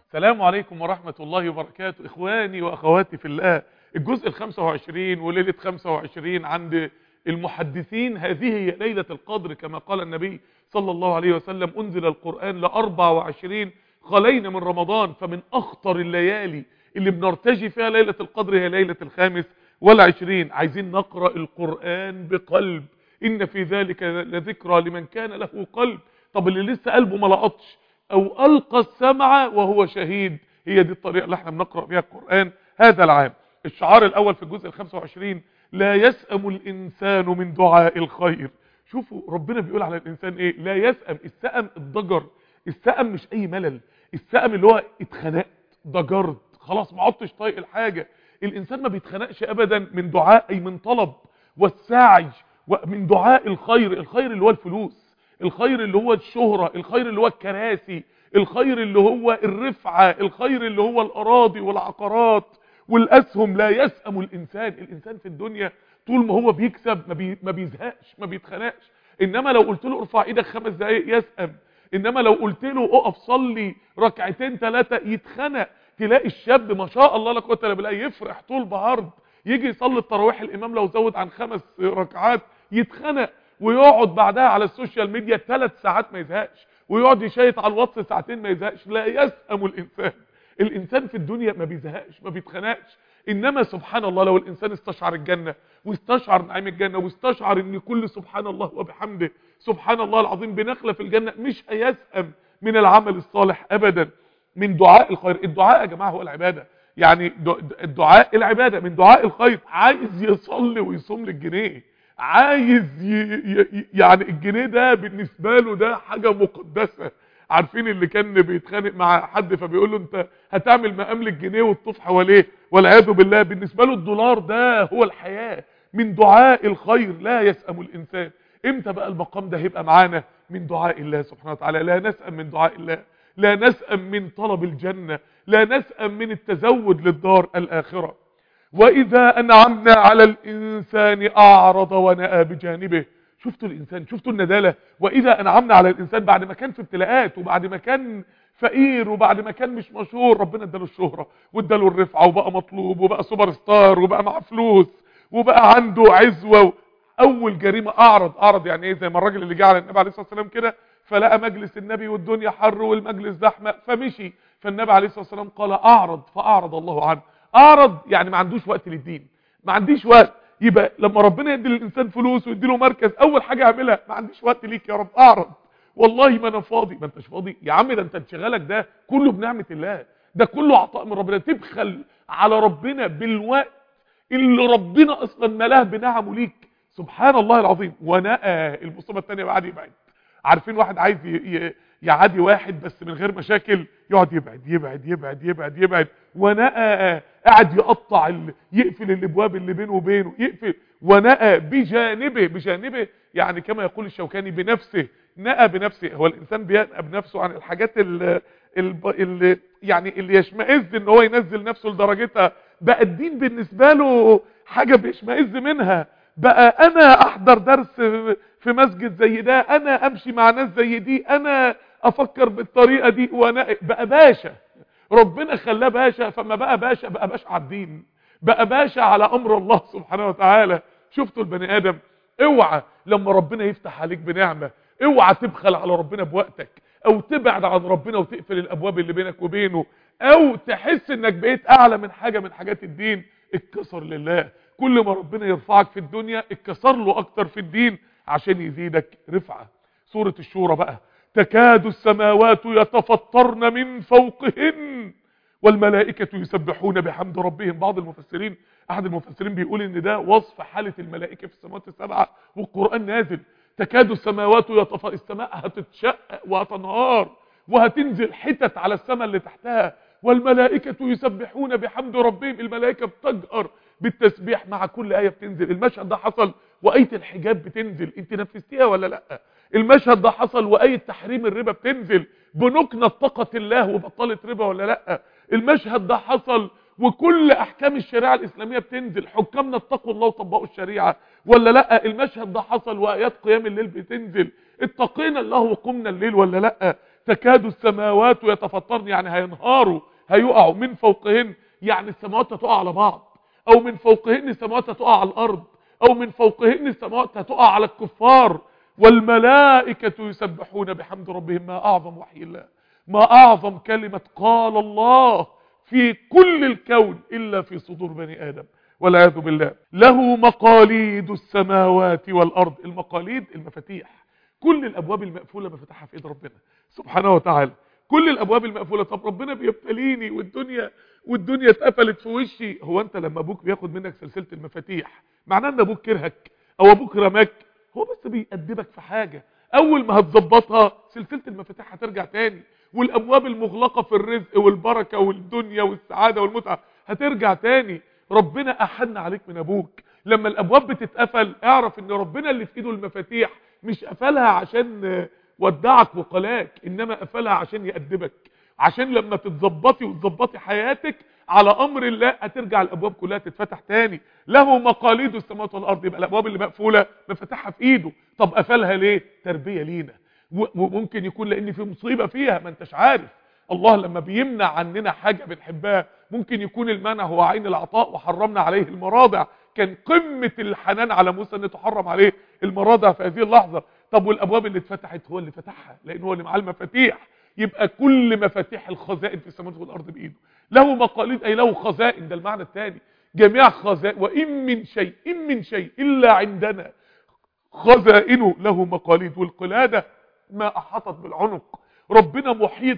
السلام عليكم ورحمة الله وبركاته إخواني وأخواتي في الله الجزء ال 25 وليلة 25 عند المحدثين هذه هي ليلة القدر كما قال النبي صلى الله عليه وسلم أنزل القرآن ل 24 خلينا من رمضان فمن أخطر الليالي اللي بنرتجي فيها ليلة القدر هي ليلة الخامس والعشرين عايزين نقرأ القرآن بقلب إن في ذلك لذكرى لمن كان له قلب طب اللي لسه قلبه ما لقطش أو ألقى السمع وهو شهيد هي دي الطريقة اللي احنا بنقرأ بها القرآن هذا العام الشعار الأول في الجزء ال 25 لا يسأم الإنسان من دعاء الخير شوفوا ربنا بيقول على الإنسان إيه لا يسأم السأم الضجر السأم مش أي ملل السأم اللي هو اتخنقت ضجرت خلاص ما عدتش طايق الحاجة الإنسان ما بيتخنقش أبدا من دعاء أي من طلب والسعي ومن دعاء الخير الخير اللي هو الفلوس الخير اللي هو الشهرة الخير اللي هو الكراسي الخير اللي هو الرفعة الخير اللي هو الأراضي والعقارات والأسهم لا يسأم الإنسان الإنسان في الدنيا طول ما هو بيكسب ما, بي ما بيزهقش ما بيتخنقش إنما لو قلت له ارفع إيدك خمس دقايق يسأم إنما لو قلت له اقف صلي ركعتين ثلاثة يتخنق تلاقي الشاب ما شاء الله لا قوه الا بالله يفرح طول بعرض يجي يصلي التراويح الامام لو زود عن خمس ركعات يتخنق ويقعد بعدها على السوشيال ميديا ثلاث ساعات ما يزهقش ويقعد يشيط على الواتس ساعتين ما يزهقش لا يسأم الانسان الانسان في الدنيا ما بيزهقش ما بيتخنقش انما سبحان الله لو الانسان استشعر الجنة واستشعر نعيم الجنة واستشعر ان كل سبحان الله وبحمده سبحان الله العظيم بنخلة في الجنة مش هيسأم من العمل الصالح ابدا من دعاء الخير الدعاء يا جماعة هو العبادة يعني الدعاء العبادة من دعاء الخير عايز يصلي ويصوم للجنيه عايز ي... ي... يعني الجنيه ده بالنسبة له ده حاجة مقدسة عارفين اللي كان بيتخانق مع حد فبيقول له انت هتعمل مقام للجنيه والطوف حواليه والعياذ بالله بالنسبة له الدولار ده هو الحياة من دعاء الخير لا يسأم الإنسان امتى بقى المقام ده هيبقى معانا من دعاء الله سبحانه وتعالى لا نسأم من دعاء الله لا نسأم من طلب الجنة لا نسأم من التزود للدار الآخرة وإذا أنعمنا على الإنسان أعرض ونأى بجانبه شفتوا الإنسان شفتوا الندالة وإذا أنعمنا على الإنسان بعد ما كان في ابتلاءات وبعد ما كان فقير وبعد ما كان مش مشهور ربنا اداله الشهرة واداله الرفعة وبقى مطلوب وبقى سوبر ستار وبقى معاه فلوس وبقى عنده عزوة أول جريمة أعرض أعرض يعني إيه زي ما الراجل اللي جه على النبي عليه الصلاة والسلام كده فلقى مجلس النبي والدنيا حر والمجلس زحمة فمشي فالنبي عليه الصلاة والسلام قال أعرض فأعرض الله عنه أعرض يعني ما عندوش وقت للدين ما عنديش وقت يبقى لما ربنا يدي للإنسان فلوس ويدي له مركز أول حاجة يعملها ما عنديش وقت ليك يا رب أعرض والله ما أنا فاضي ما أنتش فاضي يا عم ده أنت انشغالك ده كله بنعمة الله ده كله عطاء من ربنا تبخل على ربنا بالوقت اللي ربنا أصلا ملاه بنعمه ليك سبحان الله العظيم ونأى المصيبة الثانية بعد يبعد عارفين واحد عايز يعادي واحد بس من غير مشاكل يقعد يبعد يبعد يبعد يبعد يبعد ونأى قاعد يقطع ال... يقفل الابواب اللي بينه وبينه يقفل ونأى بجانبه بجانبه يعني كما يقول الشوكاني بنفسه نأى بنفسه هو الانسان بينأى بنفسه عن الحاجات اللي, اللي يعني اللي يشمئز ان هو ينزل نفسه لدرجتها بقى الدين بالنسبة له حاجة بيشمئز منها بقى انا احضر درس في مسجد زي ده انا امشي مع ناس زي دي انا افكر بالطريقة دي وانا بقى باشا ربنا خلاه باشا فما بقى باشا بقى باشا على الدين بقى باشا على امر الله سبحانه وتعالى شفتوا البني ادم اوعى لما ربنا يفتح عليك بنعمة اوعى تبخل على ربنا بوقتك او تبعد عن ربنا وتقفل الابواب اللي بينك وبينه او تحس انك بقيت اعلى من حاجة من حاجات الدين اتكسر لله كل ما ربنا يرفعك في الدنيا اتكسر له اكتر في الدين عشان يزيدك رفعة سورة الشورى بقى تكاد السماوات يتفطرن من فوقهن والملائكة يسبحون بحمد ربهم بعض المفسرين احد المفسرين بيقول ان ده وصف حالة الملائكة في السماوات السبعة والقرآن نازل تكاد السماوات يتف... السماء هتتشقق وهتنهار وهتنزل حتت على السماء اللي تحتها والملائكة يسبحون بحمد ربهم الملائكة بتجهر بالتسبيح مع كل آية بتنزل المشهد ده حصل وآية الحجاب بتنزل انت نفذتيها ولا لا المشهد ده حصل وآية تحريم الربا بتنزل بنكنة طاقة الله وبطلت ربا ولا لا المشهد ده حصل وكل احكام الشريعة الاسلامية بتنزل حكامنا اتقوا الله وطبقوا الشريعة ولا لا المشهد ده حصل وايات قيام الليل بتنزل اتقينا الله وقمنا الليل ولا لا تكاد السماوات يتفطرن يعني هينهاروا هيقعوا من فوقهن يعني السماوات هتقع على بعض او من فوقهن السماوات هتقع على الارض او من فوقهن السماوات هتقع على الكفار والملائكة يسبحون بحمد ربهم ما اعظم وحي الله ما اعظم كلمة قال الله في كل الكون الا في صدور بني ادم والعياذ بالله له مقاليد السماوات والارض المقاليد المفاتيح كل الابواب المقفولة مفتحها في ايد ربنا سبحانه وتعالى كل الابواب المقفولة طب ربنا بيبتليني والدنيا والدنيا اتقفلت في وشي هو انت لما ابوك بياخد منك سلسلة المفاتيح معناه ان ابوك كرهك او ابوك رماك هو بس بيأدبك في حاجة اول ما هتظبطها سلسلة المفاتيح هترجع تاني والابواب المغلقة في الرزق والبركة والدنيا والسعادة والمتعة هترجع تاني ربنا احن عليك من ابوك لما الابواب بتتقفل اعرف ان ربنا اللي في ايده المفاتيح مش قفلها عشان ودعك وقلاك انما قفلها عشان يأدبك عشان لما تتظبطي وتظبطي حياتك على امر الله هترجع الابواب كلها تتفتح تاني له مقاليد السماوات والارض يبقى الابواب اللي مقفوله مفتحها في ايده طب قفلها ليه تربيه لينا وممكن يكون لان في مصيبه فيها ما انتش عارف الله لما بيمنع عننا حاجه بنحبها ممكن يكون المنع هو عين العطاء وحرمنا عليه المراضع كان قمه الحنان على موسى ان تحرم عليه المراضع في هذه اللحظه طب والابواب اللي اتفتحت هو اللي فتحها لان هو اللي معاه المفاتيح يبقى كل مفاتيح الخزائن في السماوات والارض بايده له مقاليد اي له خزائن ده المعنى الثاني جميع خزائن وان من شيء ان من شيء الا عندنا خزائنه له مقاليد والقلاده ما احاطت بالعنق ربنا محيط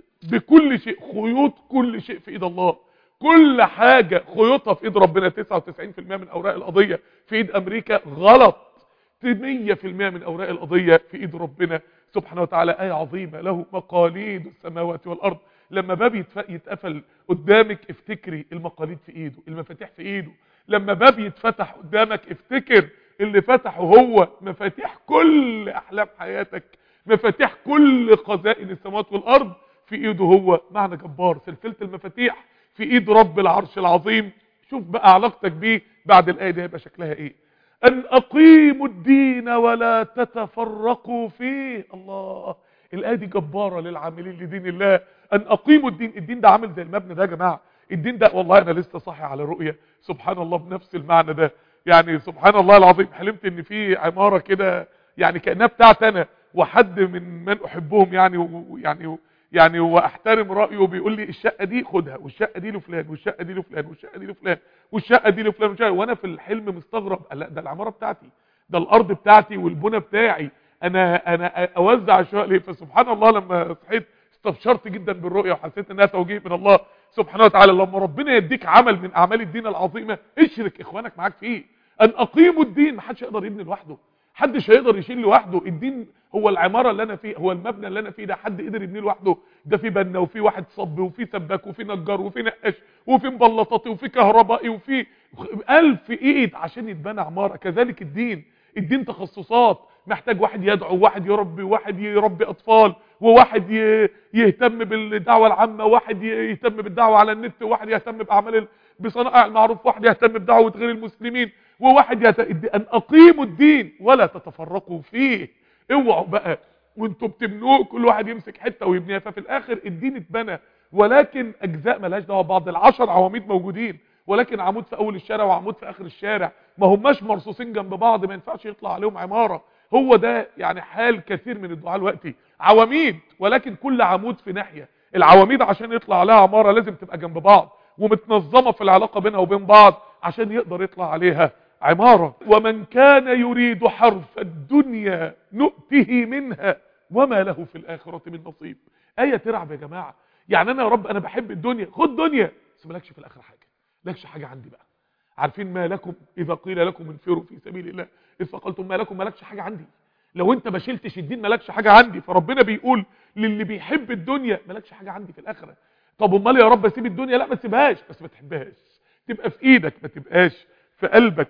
بكل شيء خيوط كل شيء في ايد الله كل حاجة خيوطها في ايد ربنا 99% من اوراق القضية في ايد امريكا غلط 100% من اوراق القضية في ايد ربنا سبحانه وتعالى آية عظيمة له مقاليد السماوات والارض لما باب يتقفل قدامك افتكري المقاليد في ايده المفاتيح في ايده لما باب يتفتح قدامك افتكر اللي فتحه هو مفاتيح كل احلام حياتك مفاتيح كل خزائن السماوات والارض في ايده هو معنى جبار سلسله المفاتيح في ايد رب العرش العظيم شوف بقى علاقتك بيه بعد الايه دي هيبقى شكلها ايه ان اقيموا الدين ولا تتفرقوا فيه الله الايه دي جباره للعاملين لدين الله ان اقيموا الدين الدين ده عامل زي المبنى ده يا جماعه الدين ده والله انا لسه صاحي على رؤيه سبحان الله بنفس المعنى ده يعني سبحان الله العظيم حلمت ان في عماره كده يعني كانها بتاعتي انا وحد من من احبهم يعني ويعني يعني واحترم رايه بيقول لي الشقه دي خدها والشقه دي لفلان والشقه دي لفلان والشقه دي لفلان والشقه دي لفلان والشقة وانا في الحلم مستغرب لا ده العماره بتاعتي ده الارض بتاعتي والبنى بتاعي انا انا اوزع الشقق ليه فسبحان الله لما صحيت استبشرت جدا بالرؤيه وحسيت انها توجيه من الله سبحانه وتعالى لما ربنا يديك عمل من اعمال الدين العظيمه اشرك اخوانك معاك فيه ان اقيموا الدين محدش يقدر يبني لوحده حدش هيقدر يشيل لوحده الدين هو العماره اللي انا فيه هو المبنى اللي انا فيه ده حد قدر يبنيه لوحده ده في بنا وفي واحد صب وفي سباك وفي نجار وفي نقاش وفي مبلطاتي وفي كهربائي وفي ألف ايد عشان يتبنى عماره كذلك الدين الدين تخصصات محتاج واحد يدعو واحد يربي واحد يربي اطفال وواحد يهتم بالدعوه العامه واحد يهتم بالدعوه على النت وواحد يهتم باعمال بصنائع المعروف واحد يهتم بدعوه غير المسلمين وواحد يت... ان اقيموا الدين ولا تتفرقوا فيه اوعوا بقى وانتوا بتبنوه كل واحد يمسك حته ويبنيها ففي الاخر الدين اتبنى ولكن اجزاء ملهاش دعوه ببعض العشر عواميد موجودين ولكن عمود في اول الشارع وعمود في اخر الشارع ما هماش مرصوصين جنب بعض ما ينفعش يطلع عليهم عماره هو ده يعني حال كثير من الدعاء الوقتي عواميد ولكن كل عمود في ناحيه العواميد عشان يطلع عليها عماره لازم تبقى جنب بعض ومتنظمه في العلاقه بينها وبين بعض عشان يقدر يطلع عليها عمارة ومن كان يريد حرف الدنيا نؤته منها وما له في الآخرة من نصيب آية ترعب يا جماعة يعني أنا يا رب أنا بحب الدنيا خد دنيا بس مالكش في الآخرة حاجة مالكش حاجة عندي بقى عارفين ما لكم إذا قيل لكم انفروا في سبيل الله إذ فقلتم ما لكم مالكش حاجة عندي لو انت ما شلتش الدين مالكش حاجة عندي فربنا بيقول للي بيحب الدنيا مالكش حاجة عندي في الآخرة طب امال يا رب اسيب الدنيا لا ما تسيبهاش بس ما تحبهاش تبقى في ايدك ما تبقاش في قلبك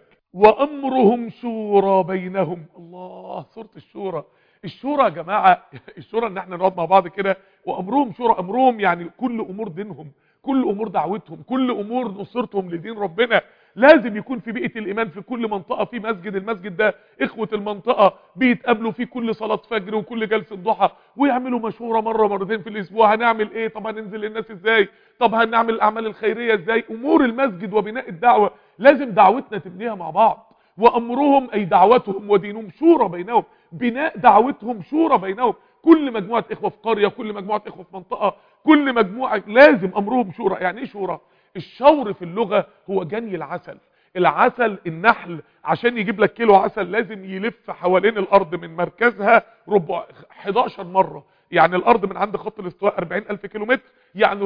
وامرهم شورى بينهم الله سوره الشورى الشورى يا جماعه الشورى ان احنا نقعد مع بعض كده وامرهم شورى امرهم يعني كل امور دينهم كل امور دعوتهم كل امور نصرتهم لدين ربنا لازم يكون في بيئة الايمان في كل منطقة في مسجد المسجد ده اخوة المنطقة بيتقابلوا في كل صلاة فجر وكل جلسة ضحى ويعملوا مشورة مرة مرتين في الاسبوع هنعمل ايه طب هننزل للناس ازاي طب هنعمل الاعمال الخيرية ازاي امور المسجد وبناء الدعوة لازم دعوتنا تبنيها مع بعض وامرهم اي دعوتهم ودينهم شورى بينهم بناء دعوتهم شورى بينهم كل مجموعة اخوة في قرية كل مجموعة اخوة في منطقة كل مجموعة لازم امرهم شورى يعني ايه شورى الشور في اللغة هو جني العسل العسل النحل عشان يجيب لك كيلو عسل لازم يلف حوالين الارض من مركزها ربع 11 مرة يعني الارض من عند خط الاستواء 40000 كيلو متر يعني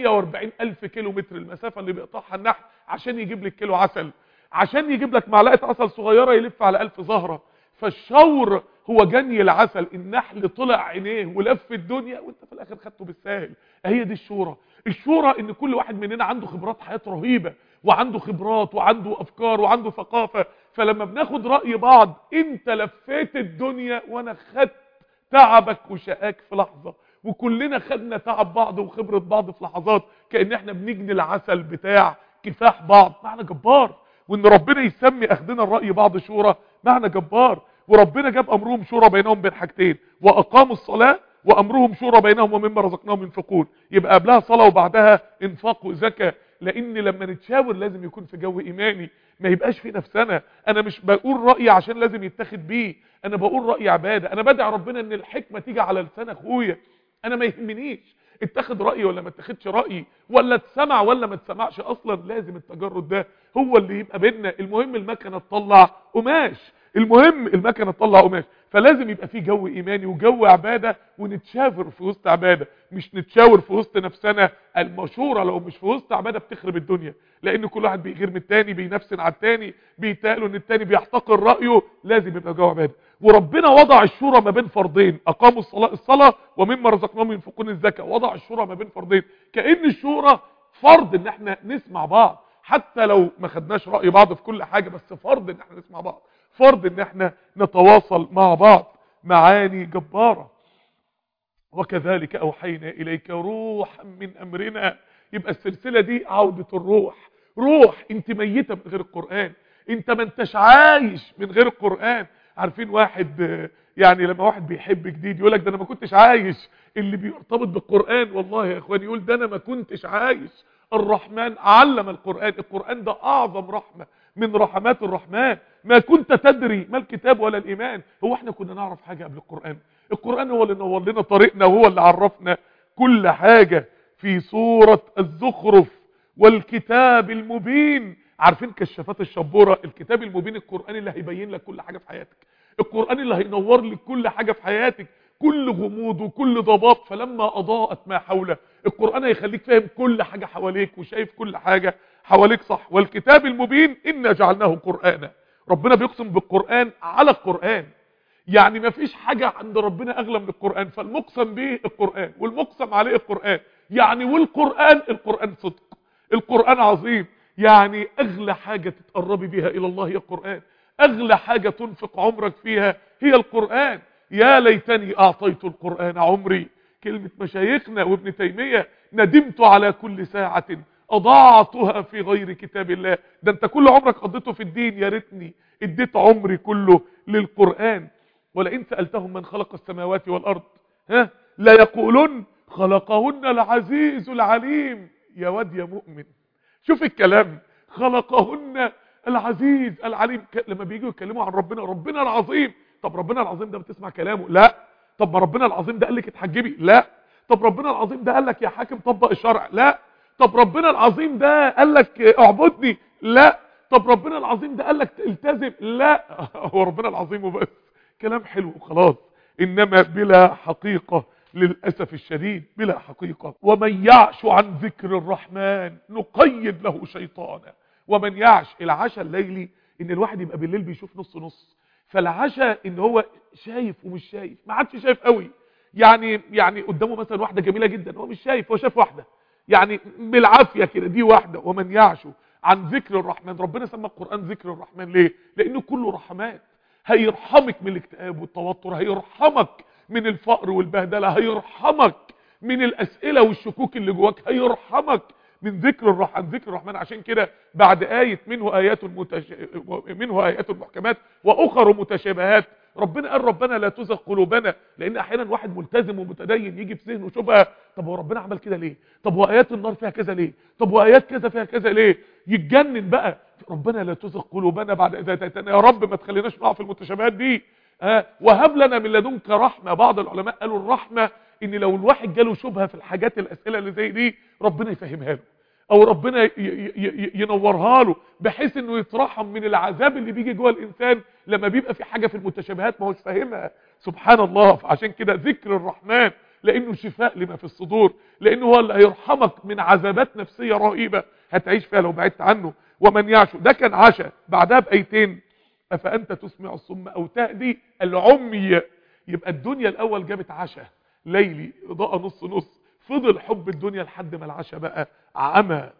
440000 كيلو متر المسافة اللي بيقطعها النحل عشان يجيب لك كيلو عسل عشان يجيب لك معلقة عسل صغيرة يلف على 1000 زهرة فالشور هو جني العسل النحل طلع عينيه ولف الدنيا وانت في الاخر خدته بالساهل هي دي الشورى الشورى ان كل واحد مننا عنده خبرات حياة رهيبة وعنده خبرات وعنده افكار وعنده ثقافة فلما بناخد رأي بعض انت لفيت الدنيا وانا خدت تعبك وشقاك في لحظة وكلنا خدنا تعب بعض وخبرة بعض في لحظات كأن احنا بنجني العسل بتاع كفاح بعض معنى جبار وان ربنا يسمي اخدنا الرأي بعض شورى معنى جبار وربنا جاب امرهم شورى بينهم بين حاجتين واقاموا الصلاة وامرهم شورى بينهم ومما رزقناهم ينفقون يبقى قبلها صلاة وبعدها انفاق وزكاة لان لما نتشاور لازم يكون في جو ايماني ما يبقاش في نفسنا انا مش بقول رأيي عشان لازم يتاخد بيه انا بقول رأي عبادة انا بدعي ربنا ان الحكمة تيجي على لسان اخويا انا ما يهمنيش اتخذ رأيي ولا ما اتخذش رأيي ولا اتسمع ولا ما اتسمعش اصلا لازم التجرد ده هو اللي يبقى بينا المهم المكنة تطلع قماش المهم المكنة تطلع قماش فلازم يبقى في جو ايماني وجو عبادة ونتشاور في وسط عبادة مش نتشاور في وسط نفسنا المشورة لو مش في وسط عبادة بتخرب الدنيا لان كل واحد بيغير من التاني بينفسن على التاني بيتقالوا ان التاني بيحتقر رأيه لازم يبقى جو عبادة وربنا وضع الشورى ما بين فرضين اقاموا الصلاة الصلاة ومما رزقناهم ينفقون الزكاة وضع الشورى ما بين فرضين كأن الشورى فرض ان احنا نسمع بعض حتى لو ما خدناش رأي بعض في كل حاجة بس فرض ان احنا نسمع بعض فرض ان احنا نتواصل مع بعض معاني جبارة وكذلك اوحينا اليك روحا من امرنا يبقى السلسلة دي عودة الروح روح انت ميتة من غير القرآن انت ما انتش عايش من غير القرآن عارفين واحد يعني لما واحد بيحب جديد يقول لك ده انا ما كنتش عايش اللي بيرتبط بالقرآن والله يا اخواني يقول ده انا ما كنتش عايش الرحمن علم القرآن القرآن ده اعظم رحمة من رحمات الرحمن ما كنت تدري ما الكتاب ولا الايمان هو احنا كنا نعرف حاجة قبل القرآن القرآن هو اللي نور لنا طريقنا وهو اللي عرفنا كل حاجة في سورة الزخرف والكتاب المبين عارفين كشافات الشبورة الكتاب المبين القرآن اللي هيبين لك كل حاجة في حياتك القرآن اللي هينور لك كل حاجة في حياتك كل غموض وكل ضباب فلما أضاءت ما حوله القرآن هيخليك فاهم كل حاجة حواليك وشايف كل حاجة حواليك صح والكتاب المبين إنا جعلناه قرآنا ربنا بيقسم بالقرآن على القرآن يعني ما فيش حاجة عند ربنا أغلى من القرآن فالمقسم به القرآن والمقسم عليه القرآن يعني والقرآن القرآن صدق القرآن عظيم يعني أغلى حاجة تتقربي بها إلى الله هي القرآن أغلى حاجة تنفق عمرك فيها هي القرآن يا ليتني أعطيت القرآن عمري كلمة مشايخنا وابن تيمية ندمت على كل ساعة أضاعتها في غير كتاب الله ده انت كل عمرك قضيته في الدين يا ريتني اديت عمري كله للقرآن ولئن سألتهم من خلق السماوات والأرض ها لا يقولون خلقهن العزيز العليم يا واد يا مؤمن شوف الكلام خلقهن العزيز العليم لما بييجوا يتكلموا عن ربنا ربنا العظيم طب ربنا العظيم ده بتسمع كلامه لا طب ما ربنا العظيم ده قال لك اتحجبي لا طب ربنا العظيم ده قال لك يا حاكم طبق الشرع لا طب ربنا العظيم ده قال لك اعبدني لا طب ربنا العظيم ده قال لك التزم لا هو ربنا العظيم وبس كلام حلو وخلاص انما بلا حقيقة للأسف الشديد بلا حقيقة ومن يعش عن ذكر الرحمن نقيد له شيطانا ومن يعش العشاء الليلي ان الواحد يبقى بالليل بيشوف نص نص فالعشاء ان هو شايف ومش شايف ما عادش شايف قوي يعني يعني قدامه مثلا واحدة جميلة جدا هو مش شايف هو شاف واحدة يعني بالعافية كده دي واحدة ومن يعش عن ذكر الرحمن ربنا سمى القرآن ذكر الرحمن ليه لانه كله رحمات هيرحمك من الاكتئاب والتوتر هيرحمك من الفقر والبهدلة هيرحمك من الأسئلة والشكوك اللي جواك هيرحمك من ذكر الرحمن ذكر الرحمن عشان كده بعد آية منه آيات متش... منه آيات محكمات وأخر متشابهات ربنا قال ربنا لا تزغ قلوبنا لان احيانا واحد ملتزم ومتدين يجي في ذهنه شبهه طب هو ربنا عمل كده ليه طب وايات النار فيها كذا ليه طب وايات كذا فيها كذا ليه يتجنن بقى ربنا لا تزغ قلوبنا بعد اذا هديتنا يا رب ما تخليناش نقع في المتشابهات دي ها وهب لنا من لدنك رحمه بعض العلماء قالوا الرحمه ان لو الواحد جاله شبهه في الحاجات الاسئله اللي زي دي ربنا يفهمها له او ربنا ي- ي- ي- ينورها له بحيث انه يترحم من العذاب اللي بيجي جوه الانسان لما بيبقى في حاجه في المتشابهات ما هوش فاهمها سبحان الله فعشان كده ذكر الرحمن لانه شفاء لما في الصدور لانه هو اللي هيرحمك من عذابات نفسيه رهيبه هتعيش فيها لو بعدت عنه ومن يعش ده كان عشاء بعدها بايتين افانت تسمع الصم او تهدي العمي يبقى الدنيا الاول جابت عشاء ليلي اضاءه نص نص فضل حب الدنيا لحد ما العشاء بقى عمى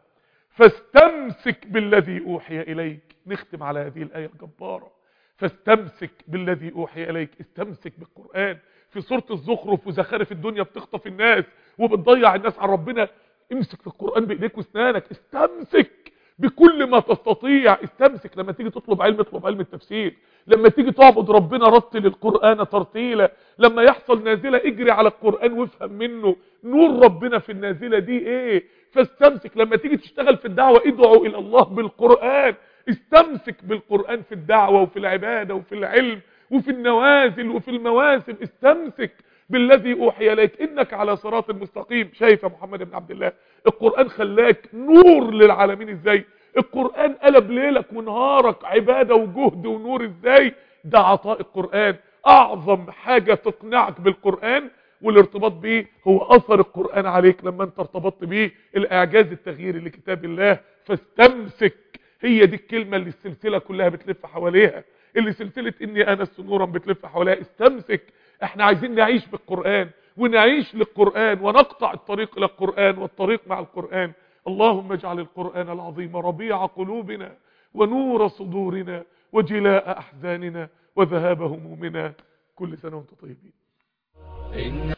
فاستمسك بالذي اوحي اليك نختم على هذه الايه الجباره فاستمسك بالذي اوحي اليك استمسك بالقران في سوره الزخرف وزخارف الدنيا بتخطف الناس وبتضيع الناس عن ربنا امسك في القران بايديك واسنانك استمسك بكل ما تستطيع استمسك لما تيجي تطلب علم اطلب علم التفسير لما تيجي تعبد ربنا رتل القرآن ترتيلا لما يحصل نازلة اجري على القرآن وافهم منه نور ربنا في النازلة دي ايه فاستمسك لما تيجي تشتغل في الدعوة ادعوا الى الله بالقرآن استمسك بالقرآن في الدعوة وفي العبادة وفي العلم وفي النوازل وفي المواسم استمسك بالذي اوحي اليك انك على صراط مستقيم شايف يا محمد بن عبد الله القرآن خلاك نور للعالمين ازاي القرآن قلب ليلك ونهارك عبادة وجهد ونور ازاي ده عطاء القرآن اعظم حاجة تقنعك بالقرآن والارتباط بيه هو اثر القرآن عليك لما انت ارتبطت بيه الاعجاز التغييري لكتاب الله فاستمسك هي دي الكلمة اللي السلسلة كلها بتلف حواليها اللي سلسلة اني انست نورا بتلف حواليها استمسك احنا عايزين نعيش بالقرآن ونعيش للقرآن ونقطع الطريق الى القرآن والطريق مع القرآن اللهم اجعل القرآن العظيم ربيع قلوبنا ونور صدورنا وجلاء احزاننا وذهاب همومنا كل سنة وانتم طيبين إن